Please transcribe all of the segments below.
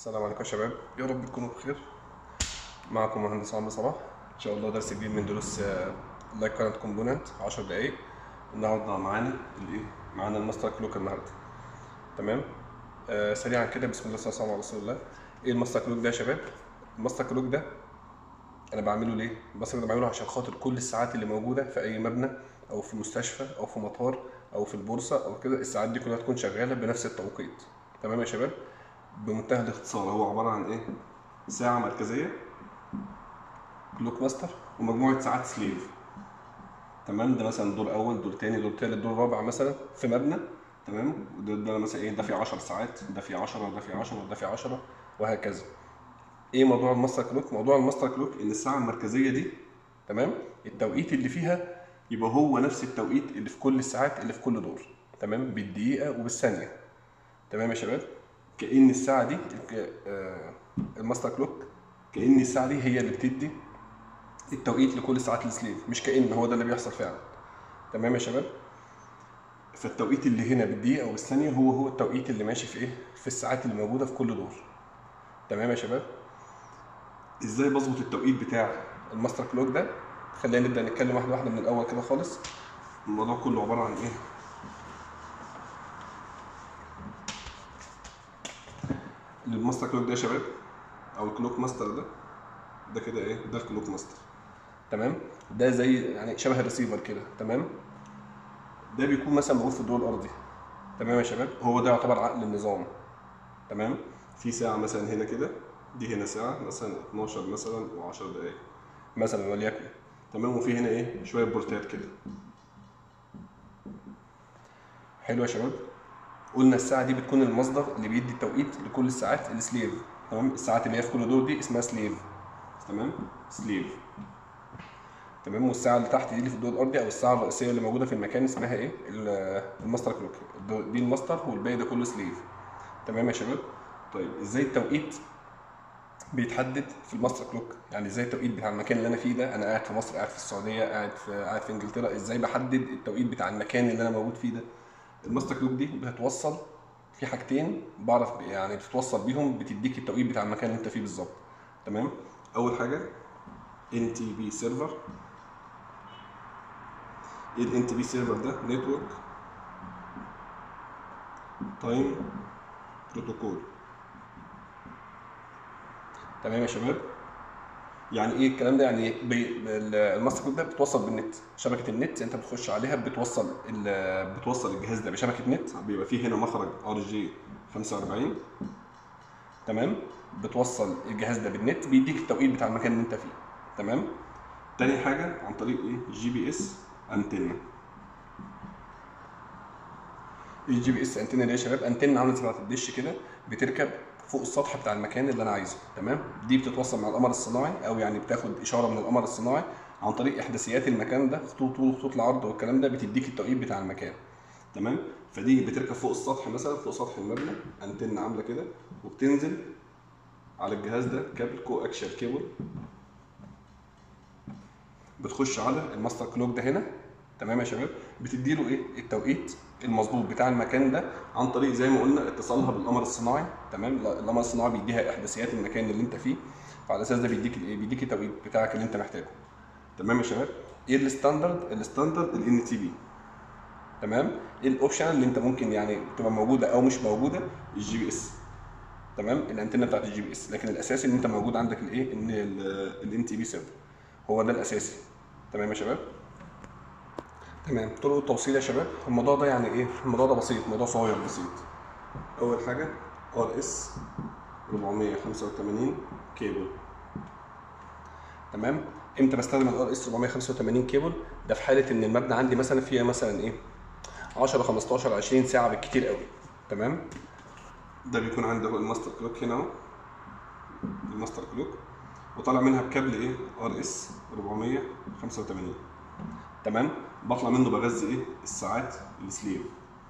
السلام عليكم يا شباب يا رب تكونوا بخير معكم مهندس عمرو صلاح ان شاء الله درس جديد من دروس لايك كارنت كومبوننت 10 دقايق النهارده معانا الايه معانا الماستر كلوك النهارده تمام آه سريعا كده بسم الله والصلاه على رسول الله ايه الماستر كلوك ده يا شباب الماستر كلوك ده انا بعمله ليه الماستر كلوك ده بعمله عشان خاطر كل الساعات اللي موجوده في اي مبنى او في مستشفى او في مطار او في البورصه او كده الساعات دي كلها تكون شغاله بنفس التوقيت تمام يا شباب بمنتهى الاختصار هو عباره عن ايه ساعه مركزيه كلوك ماستر ومجموعه ساعات سليف تمام ده مثلا دور اول دور تاني دور تالت دور رابع مثلا في مبنى تمام وده ده مثلا ايه ده فيه 10 ساعات ده فيه 10 ده فيه 10 ده فيه 10 وهكذا ايه موضوع الماستر كلوك موضوع الماستر كلوك ان الساعه المركزيه دي تمام التوقيت اللي فيها يبقى هو نفس التوقيت اللي في كل الساعات اللي في كل دور تمام بالدقيقه وبالثانيه تمام يا شباب كأن الساعة دي آه، الماستر كلوك كأن الساعة دي هي اللي بتدي التوقيت لكل ساعات السليف مش كأن هو ده اللي بيحصل فعلا تمام يا شباب فالتوقيت اللي هنا بالدقيقة والثانية هو هو التوقيت اللي ماشي في ايه في الساعات اللي موجودة في كل دور تمام يا شباب ازاي بظبط التوقيت بتاع الماستر كلوك ده خلينا نبدأ نتكلم واحدة واحدة من الأول كده خالص الموضوع كله عبارة عن ايه الماستر كلوك ده يا شباب او الكلوك ماستر ده ده كده ايه ده الكلوك ماستر تمام ده زي يعني شبه الريسيفر كده تمام ده بيكون مثلا موجود في الدور الارضي تمام يا شباب هو ده يعتبر عقل النظام تمام في ساعه مثلا هنا كده دي هنا ساعه مثلا 12 مثلا و10 دقائق مثلا وليكن تمام وفي هنا ايه شويه بورتات كده حلو يا شباب قلنا الساعة دي بتكون المصدر اللي بيدي التوقيت لكل الساعات السليف تمام الساعات اللي هي في كل دور دي اسمها سليف تمام سليف تمام والساعة اللي تحت دي اللي في الدور الأرضي أو الساعة الرئيسية اللي موجودة في المكان اسمها إيه؟ ال- الماستر كلوك دي الماستر والباقي ده كله سليف تمام يا شباب؟ طيب إزاي التوقيت بيتحدد في الماستر كلوك؟ يعني إزاي التوقيت بتاع المكان اللي أنا فيه ده؟ أنا قاعد في مصر قاعد في السعودية قاعد في قاعد في إنجلترا إزاي بحدد التوقيت بتاع المكان اللي أنا موجود فيه ده؟ الماستر كلوك دي بتتوصل في حاجتين بعرف ب- يعني بتتوصل بيهم بتديك التوقيت بتاع المكان اللي انت فيه بالظبط تمام اول حاجه ان تي بي سيرفر ايه الان تي بي سيرفر ده نتورك تايم بروتوكول تمام يا شباب يعني ايه الكلام ده يعني بي... ال- الماستر كود ده بتوصل بالنت شبكه النت انت بتخش عليها بتوصل ال... بتوصل الجهاز ده بشبكه نت بيبقى فيه هنا مخرج ار جي 45 تمام بتوصل الجهاز ده بالنت بيديك التوقيت بتاع المكان اللي انت فيه تمام تاني حاجه عن طريق ايه جي بي اس انتنه الجي بي اس انتنه دي يا شباب انتنه عامله زي بتاعت الدش كده بتركب فوق السطح بتاع المكان اللي انا عايزه تمام دي بتتوصل مع القمر الصناعي او يعني بتاخد اشاره من القمر الصناعي عن طريق احداثيات المكان ده خطوط طول خطوط العرض والكلام ده بتديك التوقيت بتاع المكان تمام فدي بتركب فوق السطح مثلا فوق سطح المبنى انتنه عامله كده وبتنزل على الجهاز ده كابل كو اكشن كيبل بتخش على الماستر كلوك ده هنا تمام يا شباب بتدي له ايه التوقيت المظبوط بتاع المكان ده عن طريق زي ما قلنا اتصالها بالقمر الصناعي تمام لا، القمر الصناعي بيديها احداثيات المكان اللي انت فيه فعلى الاساس ده بيديك الايه بيديك التوقيت بتاعك اللي انت محتاجه تمام يا شباب ايه الستاندرد الستاندرد الان تي بي تمام ايه الاوبشن اللي انت ممكن يعني تبقى موجوده او مش موجوده الجي بي اس تمام الانتنه بتاعت الجي بي اس لكن الاساسي ان انت موجود عندك الايه ان الان تي بي سيرفر هو ده الاساسي تمام يا شباب تمام طرق التوصيل يا شباب الموضوع ده يعني ايه الموضوع ده بسيط موضوع صغير بسيط اول حاجه ار اس 485 كيبل تمام امتى بستخدم الار اس 485 كيبل ده في حاله ان المبنى عندي مثلا فيها مثلا ايه 10 15 20 ساعه بالكتير قوي تمام ده بيكون عندي اهو الماستر كلوك هنا اهو الماستر كلوك وطالع منها بكابل ايه ار اس 485 تمام بطلع منه بغذي ايه الساعات السليف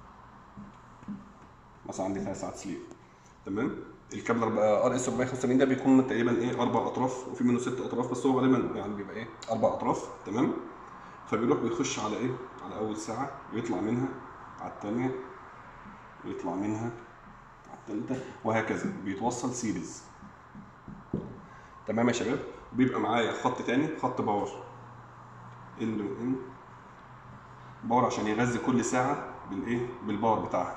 مثلا عندي ثلاث ساعات سليف تمام الكابل ار اس 485 ده بيكون تقريبا ايه اربع اطراف وفي منه ست اطراف بس هو غالبا يعني بيبقى ايه اربع اطراف تمام فبيروح بيخش على ايه على اول ساعه ويطلع منها على الثانيه ويطلع منها على ثالثه وهكذا بيتوصل سيريز تمام يا شباب بيبقى معايا خط تاني خط باور ال ان باور عشان يغذي كل ساعه بالايه بالباور بتاعها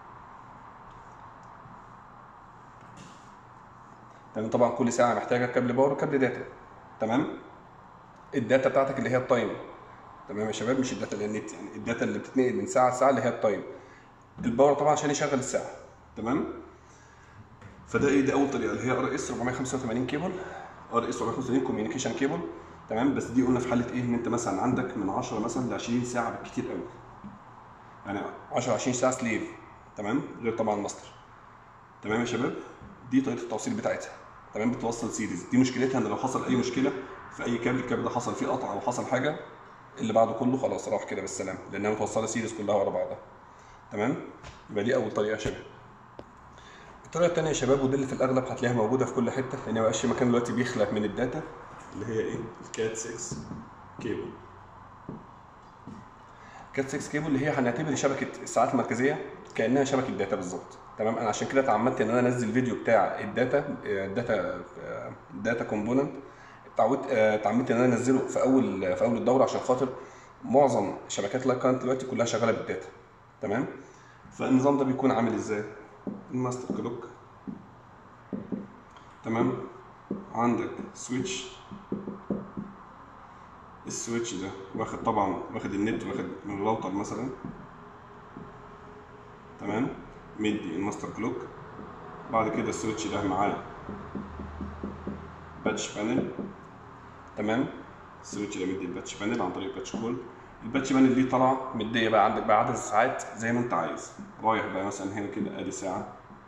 تمام طبعا كل ساعه محتاجه كابل باور وكابل داتا تمام الداتا بتاعتك اللي هي التايم تمام يا شباب مش الداتا اللي هي النت يعني الداتا اللي بتتنقل من ساعه لساعه اللي هي التايم الباور طبعا عشان يشغل الساعه تمام فده ايه دي اول طريقه اللي هي ار اس 485 كيبل ار اس 485 كوميونيكيشن كيبل تمام بس دي قلنا في حاله ايه ان انت مثلا عندك من 10 مثلا ل 20 ساعه بالكتير قوي يعني 10 20 ساعه سليف تمام غير طبعا ماستر تمام يا شباب دي طريقه التوصيل بتاعتها تمام بتوصل سيريز دي مشكلتها ان لو حصل اي مشكله في اي كابل الكابل ده حصل فيه قطع او حصل حاجه اللي بعده كله خلاص راح كده بالسلامه لانها متوصله سيريز كلها ورا بعضها تمام يبقى دي اول طريقه يا شباب الطريقه الثانيه يا شباب ودي اللي في الاغلب هتلاقيها موجوده في كل حته لان ما بقاش في مكان دلوقتي بيخلق من الداتا اللي هي ايه الكات 6 كيبل كات 6 كيبل اللي هي هنعتبر شبكه الساعات المركزيه كانها شبكه داتا بالظبط تمام انا عشان كده اتعمدت ان انا انزل فيديو بتاع الداتا الداتا الداتا كومبوننت اتعودت اتعمدت ان انا انزله في اول في اول الدوره عشان خاطر معظم شبكات لايك كارنت دلوقتي كلها شغاله بالداتا تمام فالنظام ده بيكون عامل ازاي الماستر كلوك تمام عندك سويتش السويتش ده واخد طبعا واخد النت واخد من الراوتر مثلا تمام مدي الماستر كلوك بعد كده السويتش ده معاه باتش بانل تمام السويتش ده مدي الباتش بانل عن طريق باتش كول الباتش بانل دي طالعه مديه بقى عندك بقى عدد الساعات زي ما انت عايز رايح بقى مثلا هنا كده ادي ساعه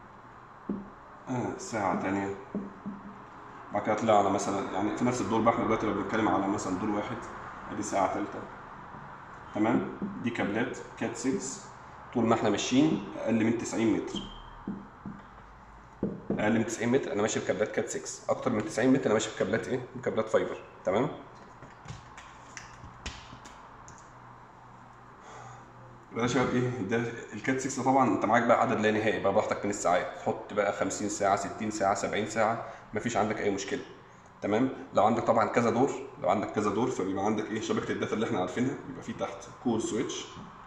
آه ساعه تانية بعد كده طلع على مثلا يعني في نفس الدور بقى احنا دلوقتي لو بنتكلم على مثلا دور واحد ادي ساعه ثالثه تمام دي كابلات كات 6 طول ما احنا ماشيين اقل من 90 متر اقل من 90 متر انا ماشي بكابلات كات 6 اكتر من 90 متر انا ماشي بكابلات ايه بكابلات فايبر تمام يبقى ده شباب ايه ده الكات 6 طبعا انت معاك بقى عدد لا نهائي بقى براحتك من الساعات تحط بقى 50 ساعه 60 ساعه 70 ساعه مفيش عندك اي مشكله تمام لو عندك طبعا كذا دور لو عندك كذا دور فبيبقى عندك ايه شبكه الداتا اللي احنا عارفينها بيبقى في تحت كور سويتش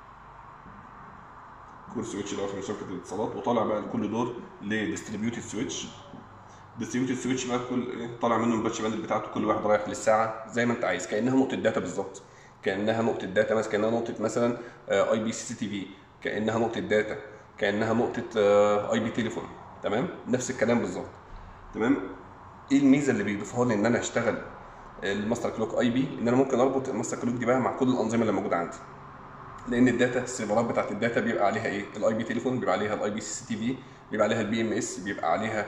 كور سويتش ده من شبكه الاتصالات وطالع بقى لكل دور لديستريبيوتد سويتش ديستريبيوتد سويتش بقى كل ايه طالع منه الباتش باندل بتاعته كل واحد رايح للساعه زي ما انت عايز كانها نقطه داتا بالظبط كانها نقطه داتا مثلا كانها نقطه مثلا اي بي سي تي في كانها نقطه داتا كانها نقطه اي بي تليفون تمام نفس الكلام بالظبط تمام ايه الميزه اللي بيضيفها لي ان انا اشتغل الماستر كلوك اي بي ان انا ممكن اربط الماستر كلوك دي بقى مع كل الانظمه اللي موجوده عندي لان الداتا السيرفرات بتاعت الداتا بيبقى عليها ايه الاي بي تليفون بيبقى عليها الاي بي سي تي في بيبقى عليها البي ام اس بيبقى عليها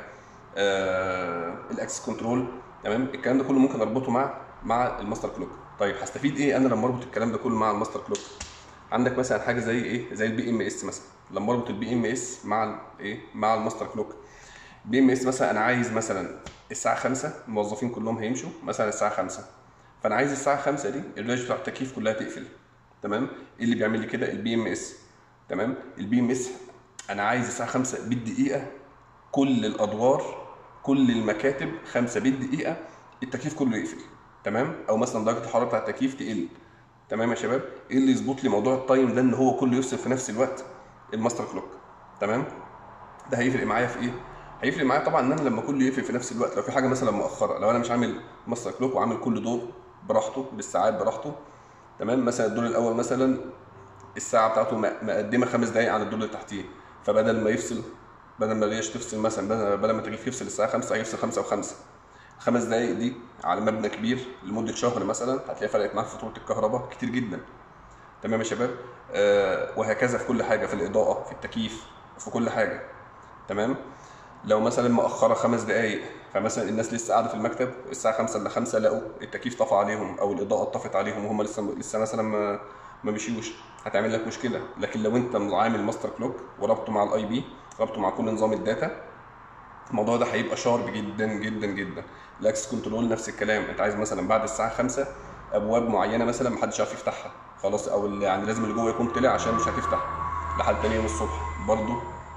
آه الاكسس كنترول تمام الكلام ده كله ممكن اربطه مع مع الماستر كلوك طيب هستفيد ايه انا لما اربط الكلام ده كله مع الماستر كلوك عندك مثلا حاجه زي ايه زي البي ام اس مثلا لما اربط البي ام اس مع ايه مع الماستر كلوك بي ام اس مثلا انا عايز مثلا الساعه 5 الموظفين كلهم هيمشوا مثلا الساعه 5 فانا عايز الساعه 5 دي الريش بتاع التكييف كلها تقفل تمام ايه اللي بيعمل لي كده البي ام اس تمام البي ام اس انا عايز الساعه 5 بالدقيقه كل الادوار كل المكاتب 5 بالدقيقه التكييف كله يقفل تمام او مثلا درجه الحراره بتاع التكييف تقل تمام يا شباب ايه اللي يظبط لي موضوع التايم ده ان هو كله يفصل في نفس الوقت الماستر كلوك تمام ده هيفرق معايا في ايه هيفرق معايا طبعا ان انا لما كله يقفل في نفس الوقت لو في حاجه مثلا مؤخره لو انا مش عامل ماستر كلوك وعامل كل دور براحته بالساعات براحته تمام مثلا الدور الاول مثلا الساعه بتاعته مقدمه خمس دقائق عن الدور اللي تحتيه فبدل ما يفصل بدل ما الريش تفصل مثلا بدل ما التكييف يفصل الساعه 5 هيفصل 5 و5 خمس دقائق دي على مبنى كبير لمده شهر مثلا هتلاقي فرقت معاك فاتوره الكهرباء كتير جدا تمام يا شباب آه وهكذا في كل حاجه في الاضاءه في التكييف في كل حاجه تمام لو مثلا مأخرة خمس دقايق فمثلا الناس لسه قاعدة في المكتب الساعة 5 إلا 5 لقوا التكييف طفى عليهم أو الإضاءة طفت عليهم وهم لسه لسه مثلا ما ما مشيوش هتعمل لك مشكلة لكن لو أنت عامل ماستر كلوك وربطه مع الأي بي ربطه مع كل نظام الداتا الموضوع ده هيبقى شارب جدا جدا جدا الاكسس كنترول نفس الكلام انت عايز مثلا بعد الساعه 5 ابواب معينه مثلا محدش عارف يفتحها خلاص او يعني لازم اللي جوه يكون طلع عشان مش هتفتح لحد تاني يوم الصبح برضه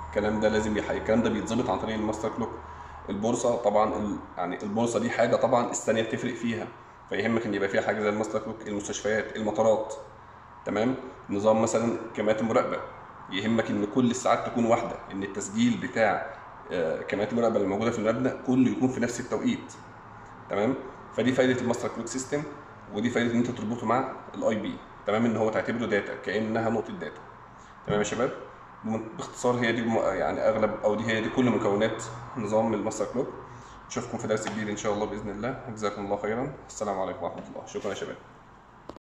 الكلام ده لازم يحقق الكلام ده بيتظبط عن طريق الماستر كلوك البورصه طبعا ال... يعني البورصه دي حاجه طبعا الثانيه بتفرق فيها فيهمك ان يبقى فيها حاجه زي الماستر كلوك المستشفيات المطارات تمام نظام مثلا كاميرات المراقبه يهمك ان كل الساعات تكون واحده ان التسجيل بتاع آه، كاميرات المراقبه اللي موجوده في المبنى كله يكون في نفس التوقيت تمام فدي فايده الماستر كلوك سيستم ودي فايده ان انت تربطه مع الاي بي تمام ان هو تعتبره داتا كانها نقطه داتا تمام يا شباب باختصار هي دي م- يعني اغلب او دي هي دي كل مكونات نظام الماستر كلوك نشوفكم في درس جديد ان شاء الله باذن الله جزاكم الله خيرا السلام عليكم ورحمه الله شكرا يا شباب